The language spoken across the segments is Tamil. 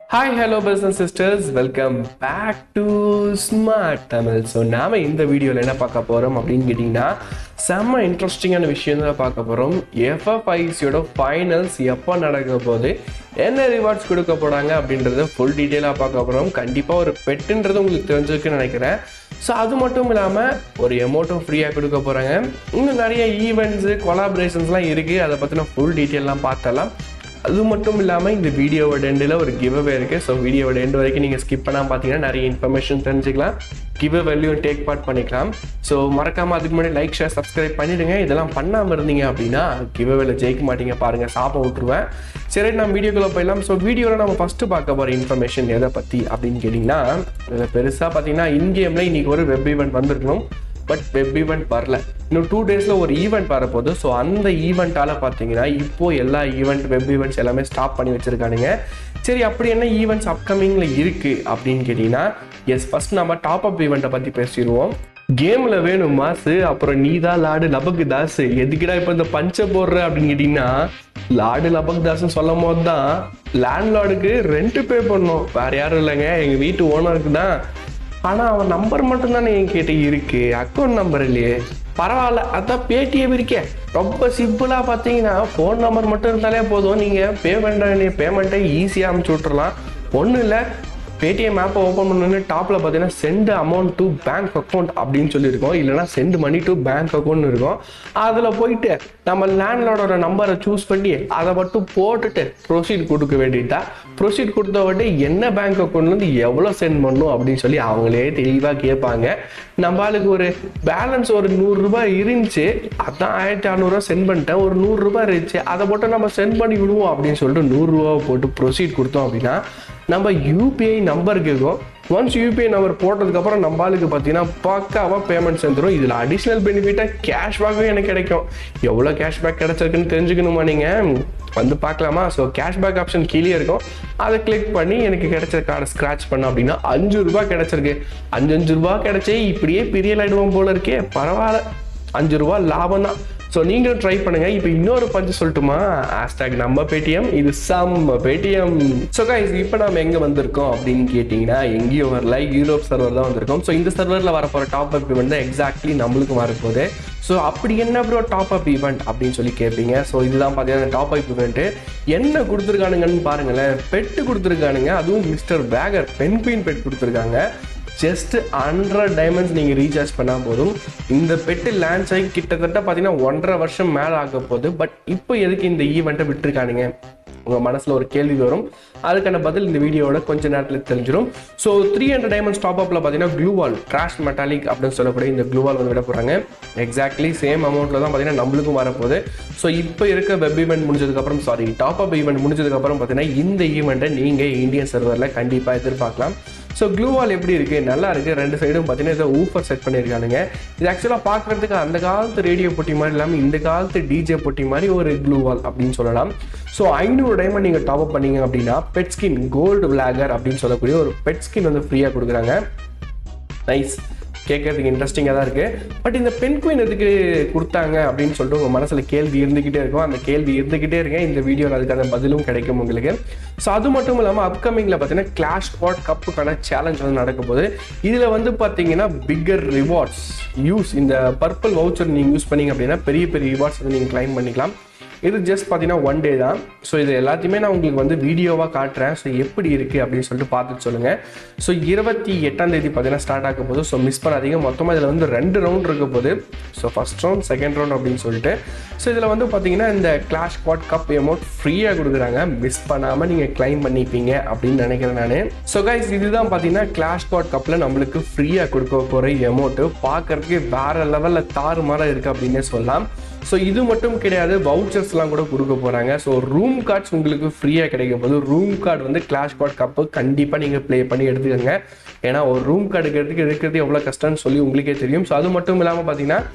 hi hello business sisters welcome back to smart Tamil so நாம் இந்த வீடியோவில் என்ன பார்க்க போகிறோம் அப்படின்னு கேட்டிங்கன்னா செம்ம இன்ட்ரெஸ்டிங்கான விஷயம் தான் பார்க்க போகிறோம் எஃப்எஃப்ஐசியோட ஃபைனல்ஸ் எப்போ நடக்க போகுது என்ன ரிவார்ட்ஸ் கொடுக்க போகிறாங்க அப்படின்றத ஃபுல் டீட்டெயிலாக பார்க்க போகிறோம் கண்டிப்பாக ஒரு பெட்டுன்றது உங்களுக்கு தெரிஞ்சிருக்குன்னு நினைக்கிறேன் ஸோ அது மட்டும் இல்லாமல் ஒரு எமௌண்ட்டும் ஃப்ரீயாக கொடுக்க போகிறாங்க இன்னும் நிறைய ஈவெண்ட்ஸு கொலாபரேஷன்ஸ்லாம் இருக்குது அதை பற்றின ஃபுல் டீட்டெயிலாம் பார்த்தலாம் அது மட்டும் இல்லாமல் இந்த வீடியோவோட எண்டில் ஒரு கிவ் அவே இருக்குது ஸோ வீடியோவோட எண்டு வரைக்கும் நீங்கள் ஸ்கிப் பண்ணாமல் பார்த்தீங்கன்னா நிறைய இன்ஃபர்மேஷன் தெரிஞ்சுக்கலாம் கிவ் அவேலையும் டேக் பார்ட் பண்ணிக்கலாம் ஸோ மறக்காமல் அதுக்கு முன்னாடி லைக் ஷேர் சப்ஸ்கிரைப் பண்ணிடுங்க இதெல்லாம் பண்ணாமல் இருந்தீங்க அப்படின்னா கிவ் அவேல ஜெயிக்க மாட்டீங்க பாருங்கள் சாப்ப விட்டுருவேன் சரி நம்ம வீடியோக்குள்ளே போயிடலாம் ஸோ வீடியோவில் நம்ம ஃபஸ்ட்டு பார்க்க போகிற இன்ஃபர்மேஷன் எதை பற்றி அப்படின்னு கேட்டிங்கன்னா இதில் பெருசாக பார்த்தீங்கன்னா இன் கேமில் இன்றைக்கி ஒரு வெப் ஈவெண்ட் வந்திருக்கணும் பட் வெப் ஈவெண்ட் வரல இன்னும் டூ டேஸில் ஒரு ஈவெண்ட் வரப்போகுது ஸோ அந்த ஈவெண்ட்டால் பார்த்தீங்கன்னா இப்போ எல்லா ஈவெண்ட் வெப் ஈவெண்ட்ஸ் எல்லாமே ஸ்டாப் பண்ணி வச்சுருக்கானுங்க சரி அப்படி என்ன ஈவெண்ட்ஸ் அப்கமிங்கில் இருக்குது அப்படின்னு கேட்டிங்கன்னா எஸ் ஃபஸ்ட் நம்ம டாப் அப் ஈவெண்ட்டை பற்றி பேசிடுவோம் கேமில் வேணும் மாசு அப்புறம் நீ தான் லாடு லபக்கு தாசு எதுக்குடா இப்போ இந்த பஞ்சை போடுற அப்படின்னு கேட்டிங்கன்னா லாடு லபக் தாஸ்னு சொல்லும் போது தான் லேண்ட்லார்டுக்கு ரெண்ட் பே பண்ணோம் வேற யாரும் இல்லைங்க எங்கள் வீட்டு ஓனருக்கு தான் ஆனா அவன் நம்பர் மட்டும் தானே என்கிட்ட இருக்கு அக்கௌண்ட் நம்பர் இல்லையே பரவாயில்ல அதான் பேடிஎம் இருக்கே ரொம்ப சிம்பிளா பார்த்தீங்கன்னா ஃபோன் நம்பர் மட்டும் இருந்தாலே போதும் நீங்க பேமெண்ட் பேமெண்ட்டை ஈஸியாக அனுப்பிச்சு விட்டுறலாம் ஒன்றும் இல்லை பேடிஎம் ஆப்பை ஓப்பன் பண்ணணுன்னு டாப்பில் பார்த்தீங்கன்னா send amount to bank account அப்படின்னு சொல்லியிருக்கோம் இல்லைனா send money to bank account இருக்கும் அதில் போயிட்டு நம்ம லேண்ட்லோடோட நம்பரை சூஸ் பண்ணி அதை மட்டும் போட்டுட்டு ப்ரொசீட் கொடுக்க வேண்டியதா ப்ரொசீட் கொடுத்த உடனே என்ன பேங்க் அக்கௌண்ட்லேருந்து எவ்வளோ சென்ட் பண்ணணும் அப்படின்னு சொல்லி அவங்களே தெளிவாக கேட்பாங்க நம்ம ஆளுக்கு ஒரு பேலன்ஸ் ஒரு நூறுரூபா இருந்துச்சு அதான் ஆயிரத்தி அறநூறுவா சென்ட் பண்ணிட்டேன் ஒரு நூறுரூபா இருந்துச்சு அதை மட்டும் நம்ம சென்ட் பண்ணி விடுவோம் அப்படின்னு சொல்லிட்டு நூறுரூவா போட்டு ப்ரொசீட் கொடுத்தோம் அப்படின்னா நம்ம யூபிஐ நம்பர் கேட்கும் ஒன்ஸ் யூபிஐ நம்பர் போட்டதுக்கப்புறம் நம்ம ஆளுக்கு பார்த்தீங்கன்னா பக்காவாக பேமெண்ட் சேர்ந்துடும் இதில் அடிஷ்னல் பெனிஃபிட்டாக கேஷ்பேக்கும் எனக்கு கிடைக்கும் எவ்வளோ கேஷ்பேக் கிடைச்சிருக்குன்னு தெரிஞ்சுக்கணுமா நீங்கள் வந்து பார்க்கலாமா ஸோ கேஷ்பேக் ஆப்ஷன் கீழே இருக்கும் அதை கிளிக் பண்ணி எனக்கு கிடைச்ச கார்டை ஸ்க்ராட்ச் பண்ண அப்படின்னா அஞ்சு ரூபா கிடைச்சிருக்கு அஞ்சு அஞ்சு ரூபா கிடைச்சே இப்படியே பெரிய ஆயிடுவோம் போல இருக்கே பரவாயில்ல அஞ்சு ரூபா லாபம் தான் ஸோ நீங்களும் ட்ரை பண்ணுங்க இப்போ இன்னொரு பஞ்சு சொல்லட்டுமா ஹேஷ்டாக் நம்ம பேடிஎம் இது செம்ம பேடிஎம் ஸோ கைஸ் இப்போ நம்ம எங்கே வந்திருக்கோம் அப்படின்னு கேட்டிங்கன்னா எங்கேயும் வரல யூரோப் சர்வர் தான் வந்திருக்கோம் ஸோ இந்த சர்வரில் வரப்போகிற டாப் அப் ஈவெண்ட் தான் எக்ஸாக்ட்லி நம்மளுக்கும் வரப்போகுது ஸோ அப்படி என்ன ப்ரோ டாப் அப் ஈவெண்ட் அப்படின்னு சொல்லி கேட்பீங்க ஸோ இதுதான் பார்த்தீங்கன்னா டாப் அப் ஈவெண்ட்டு என்ன கொடுத்துருக்கானுங்கன்னு பாருங்களேன் பெட்டு கொடுத்துருக்கானுங்க அதுவும் mister baker Ben queen bet கொடுத்துருக்காங்க ஜஸ்ட் ஹண்ட்ரட் டைமண்ட்ஸ் நீங்கள் ரீசார்ஜ் பண்ணால் போதும் இந்த பெட்டு லான்ச் ஆகி கிட்டத்தட்ட பார்த்தீங்கன்னா ஒன்றரை வருஷம் மேலே ஆக போகுது பட் இப்போ எதுக்கு இந்த ஈவெண்ட்டை விட்டுருக்கானுங்க உங்கள் மனசில் ஒரு கேள்வி வரும் அதுக்கான பதில் இந்த வீடியோட கொஞ்ச நேரத்தில் தெரிஞ்சிடும் so three hundred diamonds top அப்பில் பார்த்தீங்கன்னா க்ளூவால் ட்ராஷ் மெட்டாலிக் அப்படின்னு சொல்லக்கூடிய இந்த க்ளூவால் வந்து விட போகிறாங்க எக்ஸாக்ட்லி சேம் அமௌண்ட்டில் தான் பார்த்தீங்கன்னா நம்மளுக்கும் வரப்போகுது ஸோ இப்போ இருக்க வெப் ஈவெண்ட் முடிஞ்சதுக்கப்புறம் சாரி டாப் அப் ஈவெண்ட் முடிஞ்சதுக்கப்புறம் பார்த்தீங்கன்னா இந்த ஈவெண்ட்டை நீங்கள் இந்தியன் சர்வரில் கண்டிப்பாக எதிர்பார்க்கலாம் ஸோ க்ளூவால் எப்படி இருக்குது நல்லா இருக்குது ரெண்டு சைடும் பார்த்தீங்கன்னா இதை ஊஃபர் செட் பண்ணியிருக்கானுங்க இது ஆக்சுவலாக பார்க்குறதுக்கு அந்த காலத்து ரேடியோ பொட்டி மாதிரி இல்லாமல் இந்த காலத்து டிஜே பொட்டி மாதிரி ஒரு க்ளூவால் அப்படின்னு சொல்லலாம் ஸோ ஐநூறு டைமண்ட் நீங்கள் டாப் அப் பண்ணீங்க அப்படின்னா பெட் ஸ்கின் கோல்டு விளாகர் அப்படின்னு சொல்லக்கூடிய ஒரு பெட் ஸ்கின் வந்து ஃப்ரீயாக கொடுக்குறாங்க நைஸ் கேட்கறதுக்கு இன்ட்ரெஸ்டிங்காக தான் இருக்குது பட் இந்த பெண் குயின் எதுக்கு கொடுத்தாங்க அப்படின்னு சொல்லிட்டு உங்கள் மனசில் கேள்வி இருந்துக்கிட்டே இருக்கும் அந்த கேள்வி இருந்துக்கிட்டே இருக்கேன் இந்த வீடியோவில் அதுக்கான பதிலும் கிடைக்கும் உங்களுக்கு ஸோ அது மட்டும் இல்லாமல் அப்கமிங்கில் பார்த்தீங்கன்னா கிளாஷ் ஸ்பாட் கப்புக்கான சேலஞ்ச் வந்து நடக்க போகுது இதில் வந்து பார்த்தீங்கன்னா பிக்கர் ரிவார்ட்ஸ் யூஸ் இந்த பர்பிள் வவுச்சர் நீங்கள் யூஸ் பண்ணீங்க அப்படின்னா பெரிய பெரிய ரிவார்ட்ஸ் வந்து நீங்கள் கிளைம் பண்ணிக்கலாம் இது ஜஸ்ட் பார்த்தீங்கன்னா ஒன் டே தான் ஸோ இது எல்லாத்தையுமே நான் உங்களுக்கு வந்து வீடியோவாக காட்டுறேன் ஸோ எப்படி இருக்குது அப்படின்னு சொல்லிட்டு பார்த்துட்டு சொல்லுங்கள் ஸோ இருபத்தி எட்டாம் தேதி பார்த்தீங்கன்னா ஸ்டார்ட் ஆக போகுது ஸோ மிஸ் பண்ணாதீங்க மொத்தமாக இதில் வந்து ரெண்டு ரவுண்ட் இருக்க போகுது so first round second round அப்படின்னு சொல்லிட்டு ஸோ இதில் வந்து பார்த்தீங்கன்னா இந்த கிளாஷ் குவாட் கப் அமௌண்ட் ஃப்ரீயாக கொடுக்குறாங்க மிஸ் பண்ணாமல் நீங்கள் கிளைம் பண்ணிப்பீங்க அப்படின்னு நினைக்கிறேன் நான் ஸோ கைஸ் இதுதான் பார்த்தீங்கன்னா கிளாஷ் குவாட் கப்பில் நம்மளுக்கு ஃப்ரீயாக கொடுக்க போகிற அமௌண்ட்டு பார்க்கறதுக்கு வேறு லெவலில் தாறுமாறாக இருக்குது அப்படின்னே சொல்லலாம் ஸோ இது மட்டும் கிடையாது வவுச்சர்ஸ்லாம் கூட கொடுக்க போகிறாங்க ஸோ ரூம் கார்ட்ஸ் உங்களுக்கு ஃப்ரீயாக கிடைக்க போது ரூம் கார்டு வந்து கிளாஷ் கார்டு கப்பு கண்டிப்பாக நீங்கள் ப்ளே பண்ணி எடுத்துக்கோங்க ஏன்னா ஒரு ரூம் கார்டு எடுக்கிறதுக்கு எடுக்கிறது எவ்வளோ கஷ்டம்னு சொல்லி உங்களுக்கே தெரியும் ஸோ அது மட்டும் இல்லாமல் பார்த்தீங்கன்னா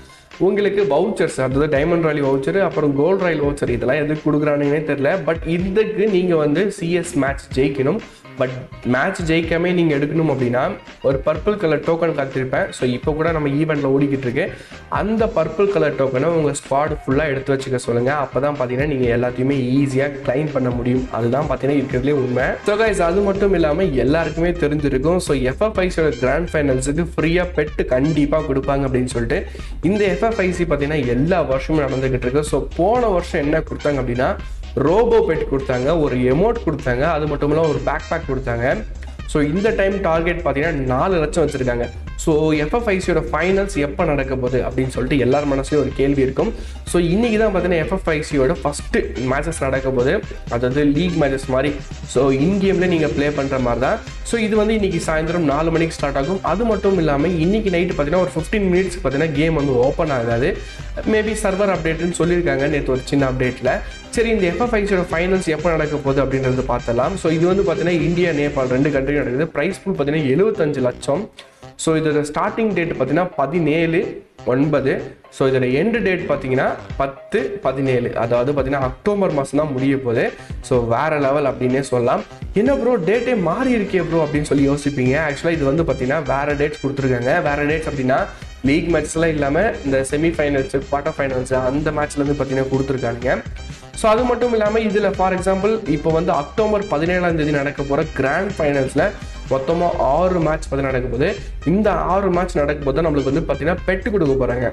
உங்களுக்கு வவுச்சர்ஸ் அதாவது டைமண்ட் ராயல் வவுச்சர் அப்புறம் கோல்ட் ராயல் வவுச்சர் இதெல்லாம் எதுக்கு கொடுக்குறானுங்கன்னே தெரியல பட் இதுக்கு நீங்கள் வந்து சிஎஸ் மேட்ச் ஜெயிக்கணும் பட் மேட்ச் ஜெயிக்காமே நீங்கள் எடுக்கணும் அப்படின்னா ஒரு பர்பிள் கலர் டோக்கன் காத்திருப்பேன் ஸோ இப்போ கூட நம்ம ஈவெண்ட்டில் ஓடிக்கிட்டு இருக்கு அந்த பர்பிள் கலர் டோக்கனை உங்கள் ஸ்குவாட் ஃபுல்லாக எடுத்து வச்சுக்க சொல்லுங்கள் அப்போ தான் பார்த்தீங்கன்னா நீங்கள் எல்லாத்தையுமே ஈஸியாக கிளைம் பண்ண முடியும் அதுதான் பார்த்தீங்கன்னா இருக்கிறதுலே உண்மை ஸோ கைஸ் அது மட்டும் இல்லாமல் எல்லாருக்குமே தெரிஞ்சிருக்கும் ஸோ எஃப்எஃப்ஐஸோட கிராண்ட் ஃபைனல்ஸுக்கு ஃப்ரீயாக பெட்டு கண்டிப்பாக கொடுப்பாங்க அப்படின்னு சொல்லிட்டு இந்த எஃப்எஃப்ஐசி பார்த்தீங்கன்னா எல்லா வருஷமும் நடந்துகிட்டு இருக்கு ஸோ போன வருஷம் என்ன கொடுத்தாங்க அப்படின்னா ரோபோ பெட் கொடுத்தாங்க ஒரு எமோட் கொடுத்தாங்க அது மட்டும் இல்லாமல் ஒரு பேக் பேக் கொடுத்தாங்க ஸோ இந்த டைம் டார்கெட் பார்த்தீங்கன்னா நாலு லட்சம் வச்சுருக்காங்க ஸோ எஃப்எஃப்ஐசியோட ஃபைனல்ஸ் எப்போ நடக்க போகுது அப்படின்னு சொல்லிட்டு எல்லார் மனசுலையும் ஒரு கேள்வி இருக்கும் ஸோ இன்னைக்கு தான் பார்த்தீங்கன்னா எஃப்எஃப்ஐசியோட ஃபஸ்ட்டு மேட்சஸ் நடக்க போகுது அதாவது லீக் மேட்சஸ் மாதிரி ஸோ இன் கேமில் நீங்கள் ப்ளே பண்ணுற மாதிரி தான் ஸோ இது வந்து இன்னைக்கு சாயந்தரம் நாலு மணிக்கு ஸ்டார்ட் ஆகும் அது மட்டும் இல்லாமல் இன்னைக்கு நைட்டு பார்த்தீங்கன்னா ஒரு ஃபிஃப்டீன் மினிட்ஸ் பார்த்தீங்கன்னா கேம் வந்து ஓப்பன் ஆகாது மேபி சர்வர் அப்டேட்னு சொல்லியிருக்காங்க நேற்று ஒரு சின்ன அப்டேட்டில் சரி இந்த எஃப்எஃப்ஐஸோட ஃபைனல்ஸ் எப்போ நடக்க போகுது அப்படின்றது பார்த்தலாம் ஸோ இது வந்து பார்த்தீங்கன்னா இந்தியா நேபாள் ரெண்டு கண்ட்ரி நடக்குது ப்ரைஸ் ஃபுல் பார்த்தீங்கன்னா எழுபத்தஞ்சு லட்சம் ஸோ இதோட ஸ்டார்டிங் டேட் பார்த்தீங்கன்னா பதினேழு ஒன்பது ஸோ இதோட எண்டு டேட் பார்த்தீங்கன்னா பத்து பதினேழு அதாவது பார்த்தீங்கன்னா அக்டோபர் மாதம் தான் முடிய போகுது ஸோ வேற லெவல் அப்படின்னே சொல்லலாம் என்ன ப்ரோ டேட்டே மாறி இருக்கே ப்ரோ அப்படின்னு சொல்லி யோசிப்பீங்க ஆக்சுவலாக இது வந்து பார்த்தீங்கன்னா வேற டேட்ஸ் கொடுத்துருக்காங்க வேற டேட்ஸ் அப்படின்னா லீக் மேட்ச்லாம் இல்லாமல் இந்த செமிஃபைனல்ஸ் குவார்டர் ஃபைனல்ஸ் அந்த மேட்ச்லேருந்து பார்த்தீங்கன்னா கொடுத்துருக்காங்க ஸோ அது மட்டும் இல்லாமல் இதில் ஃபார் எக்ஸாம்பிள் இப்போ வந்து அக்டோபர் பதினேழாம் தேதி நடக்க போகிற கிராண்ட் ஃபைனல்ஸில் மொத்தமாக ஆறு மேட்ச் பார்த்து நடக்க போகுது இந்த ஆறு மேட்ச் நடக்கும் போது நம்மளுக்கு வந்து பார்த்தீங்கன்னா பெட்டு கொடுக்க போகிறாங்க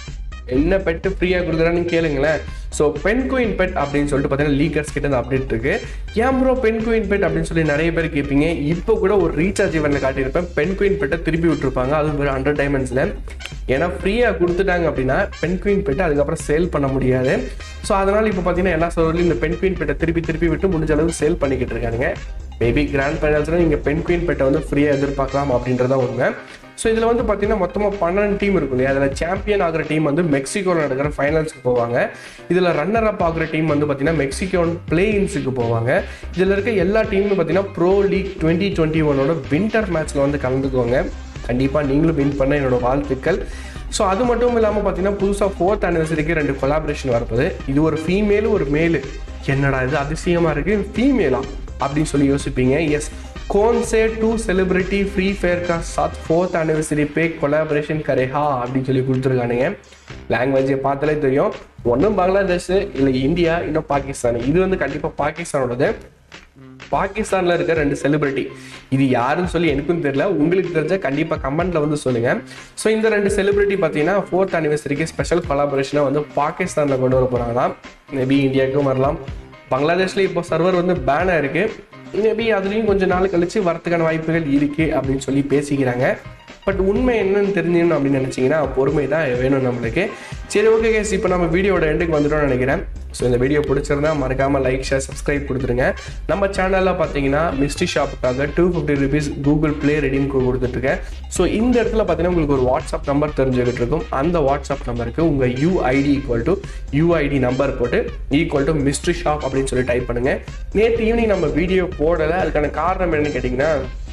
என்ன பெட்டு ஃப்ரீயாக கொடுக்குறான்னு கேளுங்களேன் ஸோ பென் குயின் பெட் அப்படின்னு சொல்லிட்டு பார்த்தீங்கன்னா லீக்கர்ஸ் கிட்ட இந்த அப்டேட் இருக்கு ஏன் ப்ரோ பென் குயின் பெட் அப்படின்னு சொல்லி நிறைய பேர் கேட்பீங்க இப்போ கூட ஒரு ரீசார்ஜ் இவனில் காட்டியிருப்பேன் பென் குயின் பெட்டை திருப்பி விட்டுருப்பாங்க அதுவும் ஒரு ஹண்ட்ரட் டைமண்ட்ஸில் ஏன்னா ஃப்ரீயாக கொடுத்துட்டாங்க அப்படின்னா பென் குயின் பெட்டை அதுக்கப்புறம் சேல் பண்ண முடியாது ஸோ அதனால் இப்போ பார்த்தீங்கன்னா எல்லா சர்வர்லையும் இந்த பென் குயின் பெட்டை திருப்பி திருப்பி விட்டு முடிஞ்ச அளவுக்கு சேல் பண்ணிக்கிட்டு இருக்காங்க மேபி கிராண்ட் ஃபைனல்ஸில் நீங்கள் பென் குயின் பெட்டை வந்து ஃப்ரீயாக எதிர்பார்க்கலாம் அப்படின்றதான் உண்மை ஸோ இதில் வந்து பார்த்தீங்கன்னா மொத்தமாக பன்னெண்டு டீம் இருக்கும் இல்லையா அதில் சாம்பியன் ஆகிற டீம் வந்து மெக்சிகோவில் நடக்கிற ஃபைனல்ஸ்க்கு போவாங்க இதில் ரன்னர் அப் ஆகிற டீம் வந்து பார்த்தீங்கன்னா மெக்சிகோன் பிளேயின்ஸுக்கு போவாங்க இதில் இருக்க எல்லா டீமும் பார்த்தீங்கன்னா ப்ரோ லீக் டுவெண்ட்டி டுவெண்ட்டி ஒனோட வின்டர் மேட்ச்சில் வந்து கலந்துக்குவாங்க கண்டிப்பாக நீங்களும் வின் பண்ண என்னோட வாழ்த்துக்கள் ஸோ அது மட்டும் இல்லாமல் பார்த்தீங்கன்னா புதுசாக ஃபோர்த் ஆனிவர்சரிக்கு ரெண்டு கொலாபரேஷன் வரப்போகுது இது ஒரு ஃபீமேலு ஒரு மேலு என்னடா இது அதிசயமாக இருக்குது ஃபீமேலா அப்படின்னு சொல்லி யோசிப்பீங்க எஸ் கோன்சே டூ செலிபிரிட்டி ஃப்ரீ ஃபயர் கா சாத் ஃபோர்த் ஆனிவர்சரி பே கொலாபரேஷன் கரேஹா அப்படின்னு சொல்லி கொடுத்துருக்கானுங்க லாங்குவேஜை பார்த்தாலே தெரியும் ஒன்றும் பங்களாதேஷ் இல்லை இந்தியா இன்னும் பாகிஸ்தான் இது வந்து கண்டிப்பாக பாகிஸ்தானோடது பாகிஸ்தான்ல இருக்க ரெண்டு செலிபிரிட்டி இது யாருன்னு சொல்லி எனக்கும் தெரியல உங்களுக்கு தெரிஞ்ச கண்டிப்பா கமெண்ட்ல வந்து சொல்லுங்க ஸோ இந்த ரெண்டு செலிபிரிட்டி பார்த்தீங்கன்னா ஃபோர்த் அனிவர்சரிக்கு ஸ்பெஷல் கொலாபரேஷனை வந்து பாகிஸ்தான்ல கொண்டு வர போறாங்களாம் மேபி இந்தியாவுக்கும் வரலாம் பங்களாதேஷ்ல இப்போ சர்வர் வந்து பேனா இருக்கு மேபி அதுலேயும் கொஞ்சம் நாள் கழிச்சு வரத்துக்கான வாய்ப்புகள் இருக்கு அப்படின்னு சொல்லி பேசிக்கிறாங்க பட் உண்மை என்னன்னு தெரிஞ்சுக்கணும் அப்படின்னு நினச்சிங்கன்னா பொறுமை தான் வேணும் நம்மளுக்கு சரி ஓகே கேஸ் இப்போ நம்ம வீடியோட எண்டுக்கு வந்துட்டோம்னு நினைக்கிறேன் ஸோ இந்த வீடியோ பிடிச்சிருந்தா மறக்காமல் லைக் ஷேர் சப்ஸ்கிரைப் கொடுத்துருங்க நம்ம சேனலில் பார்த்தீங்கன்னா மிஸ்ட்ரி ஷாப்புக்காக two fifty rupees Google Play redeem கொடுத்துட்ருக்கேன் ஸோ இந்த இடத்துல பார்த்தீங்கன்னா உங்களுக்கு ஒரு வாட்ஸ்அப் நம்பர் தெரிஞ்சுக்கிட்டு இருக்கும் அந்த வாட்ஸ்அப் நம்பருக்கு உங்கள் UID equal to UID number போட்டு ஈக்குவல் டு மிஸ்ட்ரி ஷாப் அப்படின்னு சொல்லி டைப் பண்ணுங்கள் நேற்று ஈவினிங் நம்ம வீடியோ போடலை அதுக்கான காரணம் என்னன்னு கேட்டிங்கன்னா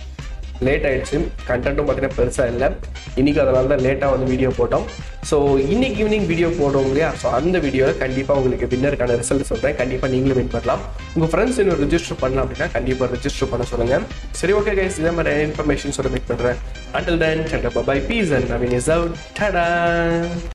லேட் ஆயிடுச்சு கண்டென்ட்டும் பார்த்தீங்கன்னா பெருசாக இல்லை இன்னைக்கு அதனால தான் லேட்டாக வந்து வீடியோ போட்டோம் ஸோ இன்னைக்கு ஈவினிங் வீடியோ போடுவோம் இல்லையா ஸோ அந்த வீடியோவில் கண்டிப்பாக உங்களுக்கு வின்னருக்கான ரிசல்ட் சொல்கிறேன் கண்டிப்பாக நீங்களும் வின் பண்ணலாம் உங்கள் ஃப்ரெண்ட்ஸ் இன்னும் ரிஜிஸ்டர் பண்ணலாம் அப்படின்னா கண்டிப்பாக ரிஜிஸ்டர் பண்ண சொல்லுங்கள் சரி ஓகே கைஸ் இதே மாதிரி இன்ஃபர்மேஷன்ஸோட மீட் பண்ணுறேன் until then bye peace and Naveen is out டடா